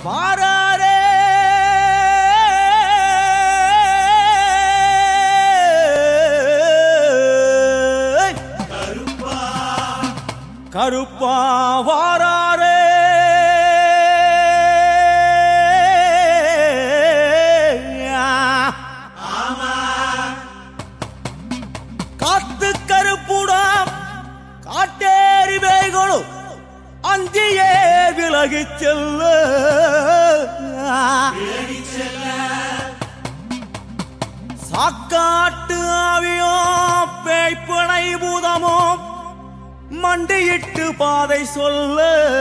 வாராரே கருப்பா வாராரே காத்து கருப்புடாம் காட்டேரி வேய்களும் அஞ்சியே விலகிச் செல்ல சாக்காட்டு ஆவியோ பேய்ப்பனை பூதமோ மண்டியிட்டு பாதை சொல்ல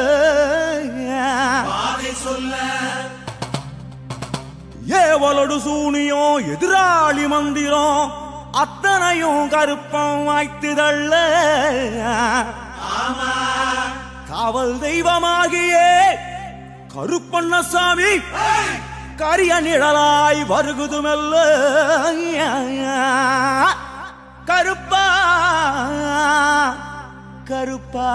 ஏவலோடு சூனியோ எதிராளி மந்திரம் அத்தனையும் கருப்பம் வாய்த்துதள்ள காவல் தெய்வமாகியே கருப்பண்ணசாமி கரிய நிழலாய் வருகுதுமெல்ல கருப்பா கருப்பா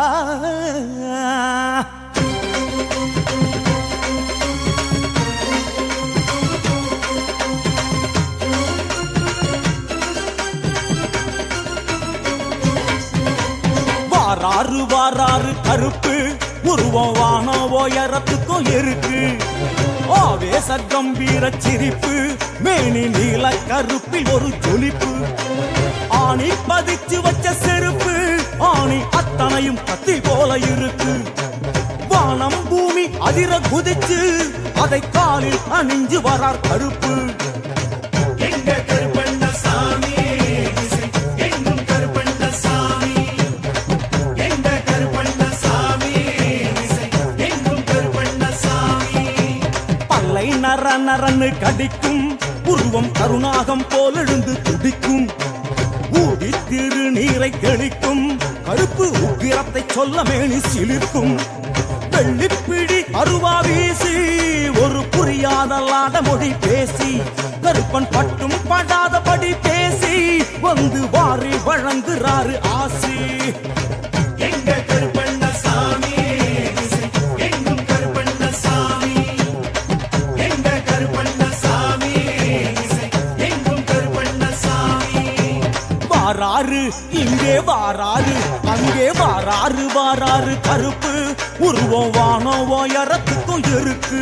வாராறு வாராறு கருப்பு உருவம் வான உயரத்துக்கும் இருக்கு ஆவேச கம்பீர சிரிப்பு மேனி நீல கருப்பில் ஒரு ஜொலிப்பு ஆணி பதிச்சு வச்ச செருப்பு ஆணி அத்தனையும் கத்தி போல இருக்கு வானம் பூமி அதிர குதிச்சு அதை காலில் அணிஞ்சு வரார் கருப்பு எங்க கருப்பண்ணசாமி எங்கும் கருப்பண்ணசாமி எங்க கருப்பண்ணசாமி எங்கும் கருப்பண்ணசாமி பல்லை நர நரன்னு கடிக்கும் உருவம் கருணாகம் போல் எழுந்து துடிக்கும் ஊதி திருநீரை தெளிக்கும் கருப்பு உக்கிரத்தை சொல்ல மேனி சிலிர்க்கும் வெள்ளிப்பிடி அருவா வீசி ஒரு புரியாதல்லாத மொழி பேசி கருப்பன் பட்டும் படாதபடி பேசி வந்து வாரி வழங்குறாரு ஆசி எங்க கருப்பண்ணசாமி எங்கும் கருப்பண்ணசாமி எங்க கருப்பண்ணசாமி எங்கும் கருப்பண்ணசாமி வாராரு இங்கே வாராரு அங்கே வாராரு வாராரு கருப்பு உருவம் வானம் உயரத்துக்கும் இருக்கு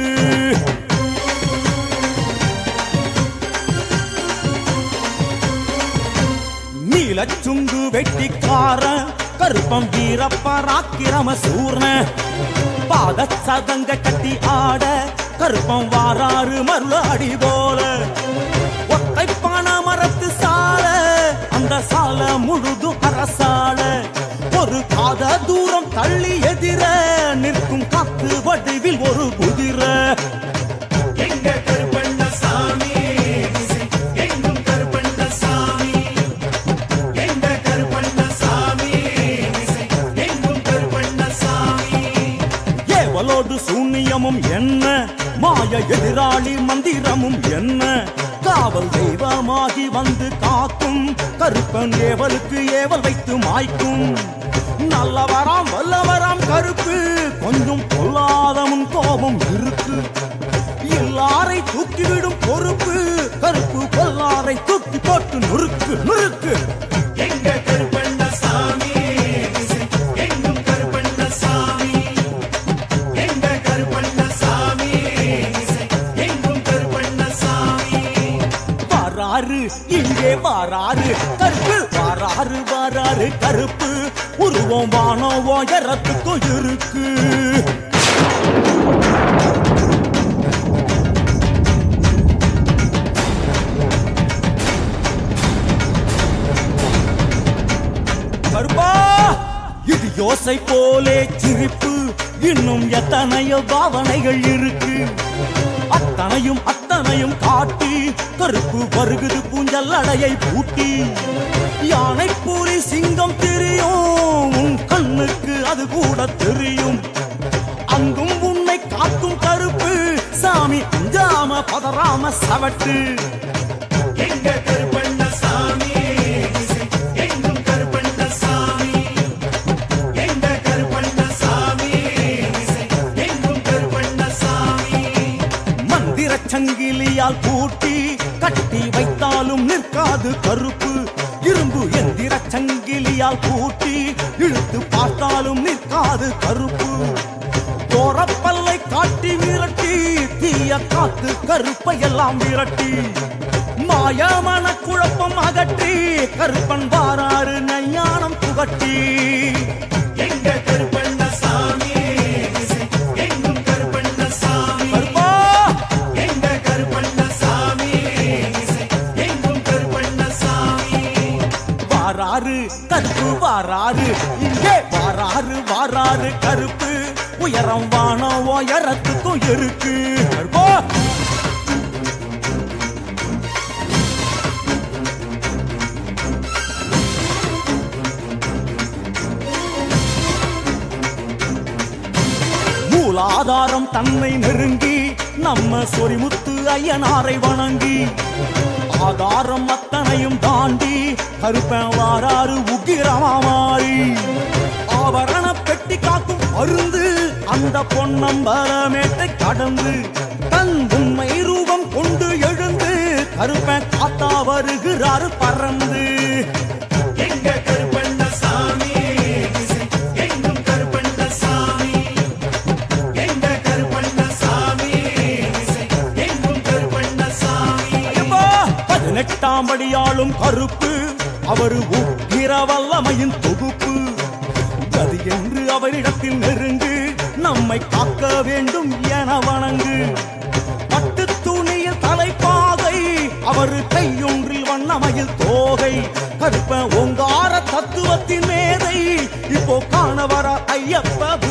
நீலச்சுங்கு வெட்டிக்கார கருப்பம் வீரப்பராக்கிரம சூர்ண பாத சதங்க கட்டி ஆட கருப்பம் வாராறு மருளாடி போல ஒத்தை பண மரத்து சால அந்த சால முழுதும் அரசால ஒரு காத தூரம் தள்ளி எதிர நிற்கும் காத்து வடிவில் ஒரு குதிரை எங்க கருப்பண்ணசாமி எங்கும் கருப்பண்ணசாமி எங்க கருப்பண்ணசாமி எங்கும் கருப்பண்ணசாமி ஏவலோடு சூன்யமும் என்ன மாய எதிராளி மந்திரமும் என்ன காவல் தெய்வமாகி வந்து காக்கும் கருப்பன் ஏவலுக்கு ஏவல் வைத்து மாய்க்கும் நல்லவராம் வல்லவராம் கருப்பு கொஞ்சம் பொல்லாதவன் கோபம் இருக்கு எல்லாரை தூக்கிவிடும் பொறுப்பு கருப்பு பொல்லாரை தூக்கி போட்டு நுறுக்கு நுறுக்கு எங்க கருப்பண்ணசாமி எங்கும் கருப்பண்ணசாமி எங்க கருப்பண்ணசாமி எங்கும் கருப்பண்ணசாமி வாராரு இங்கே வாராரு கருப்பு வாராரு வாராரு கருப்பு உருவம் வானம் உயரத்துக்கும் இருக்கு கருப்பா இது யோசை போலே சிரிப்பு இன்னும் எத்தனையோ பாவனைகள் இருக்கு அத்தனையும் அத்தனையும் காட்டி கருப்பு வருகுது பூஞ்சல் அடையை பூட்டி யானை பூரி சிங்கம் தெரியும் உன் கண்ணுக்கு அது கூட தெரியும் அங்கும் உன்னை காக்கும் கருப்பு சாமி அஞ்சாம பதறாம சவட்டு எங்க கருப்பண்ணசாமி எங்கும் கருப்பண்ணசாமி எங்க கருப்பண்ணசாமி எங்கும் கருப்பண்ணசாமி சங்கிலியால் பூட்டி கட்டி வைத்தாலும் நிற்காது கருப்பு இரும்பு எந்திர சங்கிலியால் பூட்டி இழுத்து பார்த்தாலும் நிற்காது கருப்பு தோரப்பல்லை காட்டி மிரட்டி தீய காத்து கருப்பை எல்லாம் விரட்டி மாயமன குழப்பம் அகற்றி கருப்பன் வாராறு நையானம் புகட்டி எங்க கருப்பண்ணசாமி திசை எங்கும் கருப்பண்ணசாமி கருப்பா எங்க கருப்பண்ணசாமி திசை எங்கும் கருப்பண்ணசாமி வாராறு கருப்பு வாராறு இங்கே வாராறு வாராறு கருப்பு உயரம் வானம் உயரத்துக்கும் இருக்கு கருப்பா மூலாதாரம் தன்னை நெருங்கி நம்ம சொரிமுத்து ஐயனாரை வணங்கி ஆதாரம் அத்தனையும் தாண்டி கருப்பன் வாராறு உக்கிரமா மாறி ஆபரண பெட்டி காக்கும் அருந்து அந்த பொன்னம்பலமேட்டை கடந்து தன் உண்மை ரூபம் கொண்டு எழுந்து கருப்பன் காத்தா வருகிறாரு பறந்து எங்க கருப்பண்ணசாமி திசை எங்கும் கருப்பண்ணசாமி எங்க கருப்பண்ணசாமி திசை எங்கும் கருப்பண்ணசாமி ஐயப்பா! பதினெட்டாம் படியாளும் கருப்பு அவர் உக்கிர வல்லமையின் தொகுப்பு கதி என்று அவரிடத்தில் நெருங்கு நம்மை காக்க வேண்டும் என வணங்கு பட்டு துணியில் தலைப்பாகை அவர் கையொன்றில் வண்ணமயில் தோகை கருப்ப ஓங்கார தத்துவத்தின் மேதை இப்போ காண வர ஐயப்ப